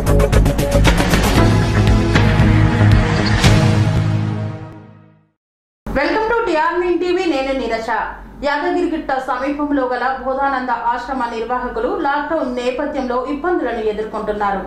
Welcome to TR nine TV నేను నీరజ యాదగిరిగుట్ట సమీపంలో గల బోధానంద ఆశ్రమ నిర్వాహకులు లాక్డౌన్ నేపథ్యంలో ఇబ్బందులను ఎదుర్కొంటున్నారు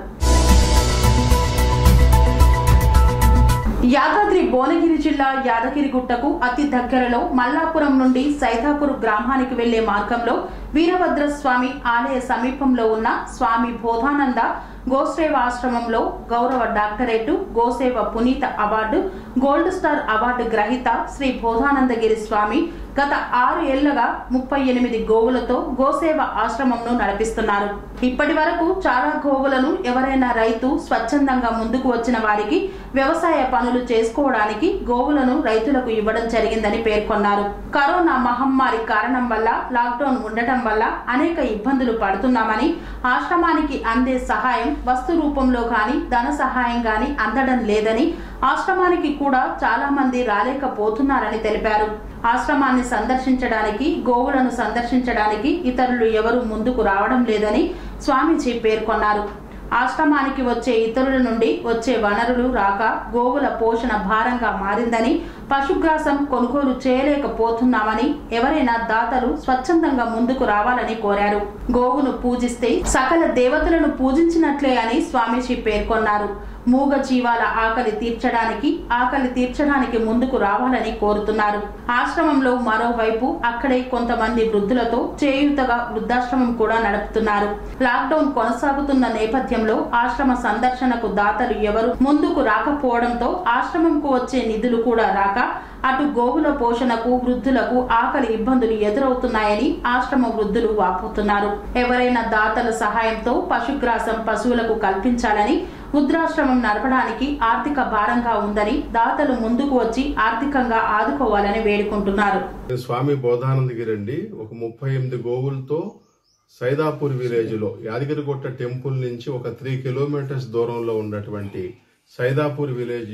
యాదాద్రి భువనగిరి జిల్లా యాదగిరిగుట్టకు అతి దగ్గరలో మల్లాపురం నుండి సైదాపూర్ గ్రామానికి వెళ్లే మార్గంలో వీరభద్ర స్వామి ఆలయ సమీపంలో ఉన్న స్వామి బోధానంద గోసేవ ఆశ్రమంలో గౌరవ డాక్టరేటు గోసేవ పునీత అవార్డు గోల్డ్ స్టార్ అవార్డు గ్రహీత శ్రీ బోధానందగిరి స్వామి గత ఆరు ఏళ్లుగా ముప్పై ఎనిమిది గోవులతో గోసేవ ఆశ్రమంను నడిపిస్తున్నారు ఇప్పటి వరకు చాలా గోవులను ఎవరైనా రైతు స్వచ్ఛందంగా ముందుకు వచ్చిన వారికి వ్యవసాయ పనులు చేసుకోవడానికి గోవులను రైతులకు ఇవ్వడం జరిగిందని పేర్కొన్నారు కరోనా మహమ్మారి కారణం వల్ల లాక్డౌన్ ఉండటం వల్ల అనేక ఇబ్బందులు పడుతున్నామని ఆశ్రమానికి అందే సహాయం వస్తు రూపంలో గాని ధన సహాయం గాని అందడం లేదని ఆశ్రమానికి కూడా చాలా మంది రాలేకపోతున్నారని తెలిపారు ఆశ్రమాన్ని సందర్శించడానికి గోవులను సందర్శించడానికి ఇతరులు ఎవరు ముందుకు రావడం లేదని స్వామీజీ పేర్కొన్నారు ఆశ్రమానికి వచ్చే ఇతరుల నుండి వచ్చే వనరులు రాక గోవుల పోషణ భారంగా మారిందని పశుగ్రాసం కొనుగోలు చేయలేకపోతున్నామని ఎవరైనా దాతలు స్వచ్ఛందంగా ముందుకు రావాలని కోరారు గోవును పూజిస్తే సకల దేవతలను పూజించినట్లే అని స్వామీజీ పేర్కొన్నారు మూగ జీవాల ఆకలి తీర్చడానికి ఆకలి తీర్చడానికి ముందుకు రావాలని కోరుతున్నారు ఆశ్రమంలో మరోవైపు అక్కడే కొంతమంది వృద్ధులతో చేయూతగా వృద్ధాశ్రమం కూడా నడుపుతున్నారు లాక్డౌన్ కొనసాగుతున్న నేపథ్యంలో ఆశ్రమ సందర్శనకు దాతలు ఎవరు ముందుకు రాకపోవడంతో ఆశ్రమంకు వచ్చే నిధులు కూడా రాక అటు గోవుల పోషణకు వృద్ధులకు ఆకలి ఇబ్బందులు ఎదురవుతున్నాయని ఆశ్రమ వృద్ధులు వాపోతున్నారు ఎవరైనా దాతల సహాయంతో పశుగ్రాసం పశువులకు కల్పించాలని వృద్ధాశ్రమం నడపడానికి ఆర్థిక భారంగా ఉందని దాతలు ముందుకు వచ్చి ఆర్థికంగా ఆదుకోవాలని వేడుకుంటున్నారు నేను స్వామి బోధానందగిరి అండి ఒక ముప్పై ఎనిమిది గోవులతో సైదాపూర్ విలేజ్ లో యాదగిరిగుట్ట టెంపుల్ నుంచి ఒక త్రీ కిలోమీటర్స్ దూరంలో ఉన్నటువంటి సైదాపూర్ విలేజ్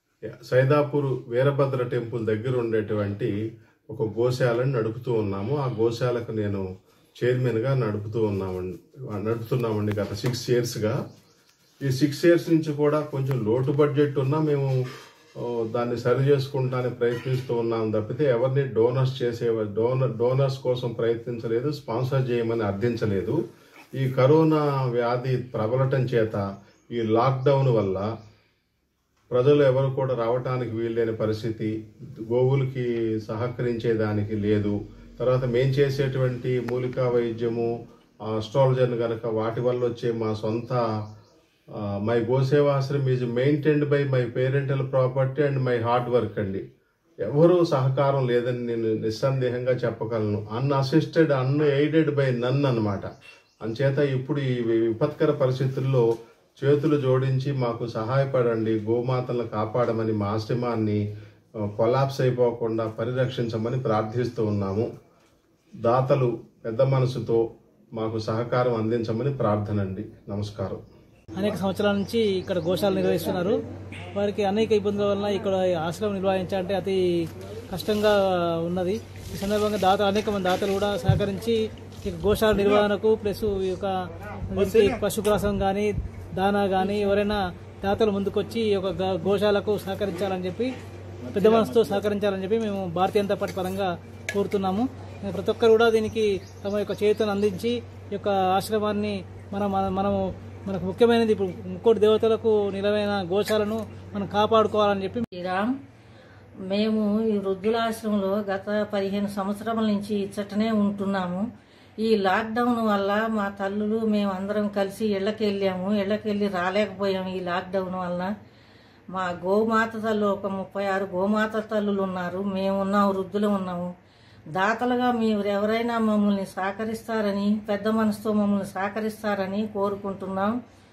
సైదాపూర్ వీరభద్ర టెంపుల్ దగ్గర ఉండేటువంటి ఒక గోశాలను నడుపుతూ ఉన్నాము ఆ గోశాలకు నేను చైర్మన్ గా నడుపుతూ ఉన్నామండి నడుపుతున్నామండి గత సిక్స్ ఇయర్స్ గా ఈ సిక్స్ ఇయర్స్ నుంచి కూడా కొంచెం లోటు బడ్జెట్ ఉన్నా మేము ఆ, దాన్ని సరి చేసుకుంటానికి ప్రయత్నిస్తూ ఉన్నాం తప్పితే ఎవరిని డోనర్స్ చేసే డోనర్ డోనర్స్ కోసం ప్రయత్నించలేదు స్పాన్సర్ చేయమని అర్థించలేదు ఈ కరోనా వ్యాధి ప్రబలటం చేత ఈ లాక్డౌన్ వల్ల ప్రజలు ఎవరు కూడా రావటానికి వీల్లేని పరిస్థితి గోవులకి సహకరించేదానికి లేదు తర్వాత మేం చేసేటువంటి మూలికా వైద్యము ఆస్ట్రాలజర్ కనుక వాటి వల్ల వచ్చే మా సొంత my Gosevashram is maintained by my parental property and my hard work అండి ఎవరు సహకారం లేదని నేను నిస్సందేహంగా చెప్పగలను unassisted unaided by none అన్నమాట అంచేత ఇప్పుడు ఈ విపత్కర పరిస్థితుల్లో చేతులు జోడించి మాకు సహాయపడండి గోమాతలను కాపాడమని మా ఆశ్రమాన్ని కొలాప్స్ అయిపోకుండా పరిరక్షించమని ప్రార్థిస్తూ ఉన్నాము దాతలు పెద్ద మనసుతో మాకు సహకారం అందించమని ప్రార్థన అండి నమస్కారం అనేక సంవత్సరాల నుంచి ఇక్కడ గోశాల నిర్వహిస్తున్నారు వారికి అనేక ఇబ్బందుల వలన ఇక్కడ ఆశ్రమం నిర్వహించాలంటే అతి కష్టంగా ఉన్నది ఈ సందర్భంగా దాత అనేక మంది దాతలు కూడా సహకరించి ఈ గోశాల నిర్వహణకు ప్లస్ ఈ యొక్క వీరికి పశుగ్రాసం కానీ దానా కానీ ఎవరైనా దాతలు ముందుకొచ్చి ఈ యొక్క గా- గోశాలకు సహకరించాలని చెప్పి పెద్ద మనసుతో సహకరించాలని చెప్పి మేము భారతీయ జనతా పార్టీ పరంగా కోరుతున్నాము ప్రతి ఒక్కరు కూడా దీనికి తమ యొక్క చేతులను అందించి ఈ యొక్క ఆశ్రమాన్ని మనం మన- మనము మనకు ముఖ్యమైనది ఇప్పుడు ముక్కోటి దేవతలకు నిలవైన గోశాలను మనం కాపాడుకోవాలని చెప్పి శ్రీరామ్ మేము ఈ వృద్ధులాశ్రమంలో గత పదిహేను సంవత్సరాల నుంచి ఇచ్చటనే ఉంటున్నాము ఈ లాక్డౌన్ వల్ల మా తల్లులు మేము అందరం కలిసి ఇళ్ళకి వెళ్ళాము ఇళ్ళకి వెళ్ళి రాలేకపోయాము ఈ లాక్డౌన్ వల్ల మా గోమాత తల్లు ఒక ముప్పై ఆరు గోమాత తల్లులు ఉన్నారు మేము ఉన్నాం వృద్ధులు ఉన్నాము దాతలుగా మీరు ఎవరైనా మమ్మల్ని సహకరిస్తారని పెద్ద మనసుతో మమ్మల్ని సహకరిస్తారని కోరుకుంటున్నాం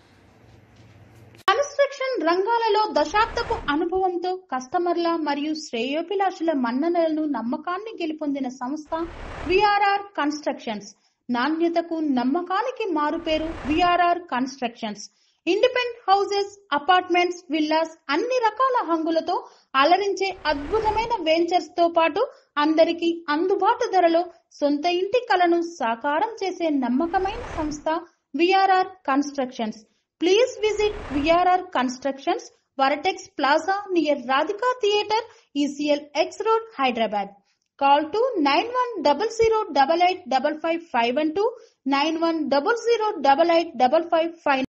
కన్స్ట్రక్షన్ రంగాలలో దశాబ్దపు అనుభవంతో కస్టమర్ల మరియు శ్రేయోభిలాషుల మన్ననలను నమ్మకాన్ని గెలుపొందిన సంస్థ విఆర్ఆర్ కన్స్ట్రక్షన్స్ నాణ్యతకు నమ్మకానికి మారుపేరు VRR constructions independent houses apartments villas అన్ని రకాల హంగులతో అలరించే అద్భుతమైన వెంచర్స్ తో పాటు అందరికీ అందుబాటు ధరలో సొంత ఇంటి కలను సాకారం చేసే నమ్మకమైన సంస్థ VRR constructions Please visit VRR Constructions, Varatex Plaza near Radhika Theatre, ECL X Road, Hyderabad. Call to 9100885551 91008855